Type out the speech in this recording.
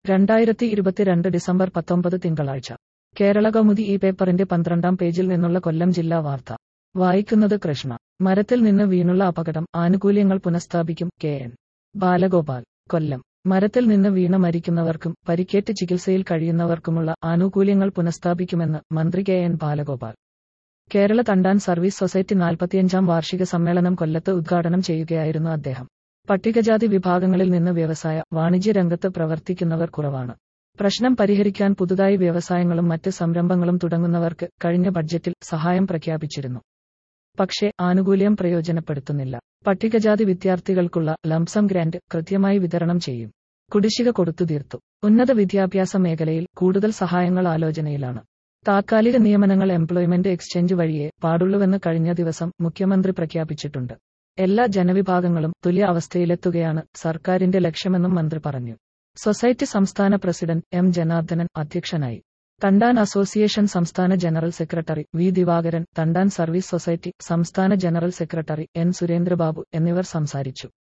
രണ്ടായിരത്തി ഇരുപത്തിരണ്ട് ഡിസംബർ പത്തൊമ്പത് തിങ്കളാഴ്ച കേരള കൗമുദി ഈ പേപ്പറിന്റെ പന്ത്രണ്ടാം പേജിൽ നിന്നുള്ള കൊല്ലം ജില്ലാ വാർത്ത വായിക്കുന്നത് കൃഷ്ണ മരത്തിൽ നിന്ന് വീണുള്ള അപകടം ആനുകൂല്യങ്ങൾ പുനഃസ്ഥാപിക്കും കെ എൻ ബാലഗോപാൽ കൊല്ലം മരത്തിൽ നിന്ന് വീണ മരിക്കുന്നവർക്കും പരിക്കേറ്റ് ചികിത്സയിൽ കഴിയുന്നവർക്കുമുള്ള ആനുകൂല്യങ്ങൾ പുനഃസ്ഥാപിക്കുമെന്ന് മന്ത്രി K N Balagopal Kerala Thandan service society നാൽപ്പത്തിയഞ്ചാം വാർഷിക സമ്മേളനം കൊല്ലത്ത് ഉദ്ഘാടനം ചെയ്യുകയായിരുന്നു അദ്ദേഹം പട്ടികജാതി വിഭാഗങ്ങളിൽ നിന്ന് വ്യവസായ വാണിജ്യ രംഗത്ത് പ്രവർത്തിക്കുന്നവർ കുറവാണ് പ്രശ്നം പരിഹരിക്കാൻ പുതുതായി വ്യവസായങ്ങളും മറ്റ് സംരംഭങ്ങളും തുടങ്ങുന്നവർക്ക് കഴിഞ്ഞ ബഡ്ജറ്റിൽ സഹായം പ്രഖ്യാപിച്ചിരുന്നു പക്ഷേ ആനുകൂല്യം പ്രയോജനപ്പെടുത്തുന്നില്ല പട്ടികജാതി വിദ്യാർത്ഥികൾക്കുള്ള ലംസം ഗ്രാന്റ് കൃത്യമായി വിതരണം ചെയ്യും കുടിശ്ശിക കൊടുത്തു തീർത്തു ഉന്നത വിദ്യാഭ്യാസ മേഖലയിൽ കൂടുതൽ സഹായങ്ങൾ ആലോചനയിലാണ് താത്കാലിക നിയമനങ്ങൾ എംപ്ലോയ്മെന്റ് എക്സ്ചേഞ്ച് വഴിയേ പാടുള്ളൂവെന്ന് കഴിഞ്ഞ ദിവസം മുഖ്യമന്ത്രി പ്രഖ്യാപിച്ചിട്ടുണ്ട് എല്ലാ ജനവിഭാഗങ്ങളും തുല്യ അവസ്ഥയിലെത്തുകയാണ് സർക്കാരിന്റെ ലക്ഷ്യമെന്നും മന്ത്രി പറഞ്ഞു സൊസൈറ്റി സംസ്ഥാന പ്രസിഡന്റ് എം ജനാർദ്ദനൻ അധ്യക്ഷനായി തണ്ടാൻ അസോസിയേഷൻ സംസ്ഥാന general secretary V Divakaran Thandan service society സംസ്ഥാന ജനറൽ സെക്രട്ടറി എൻ സുരേന്ദ്രബാബു എന്നിവർ സംസാരിച്ചു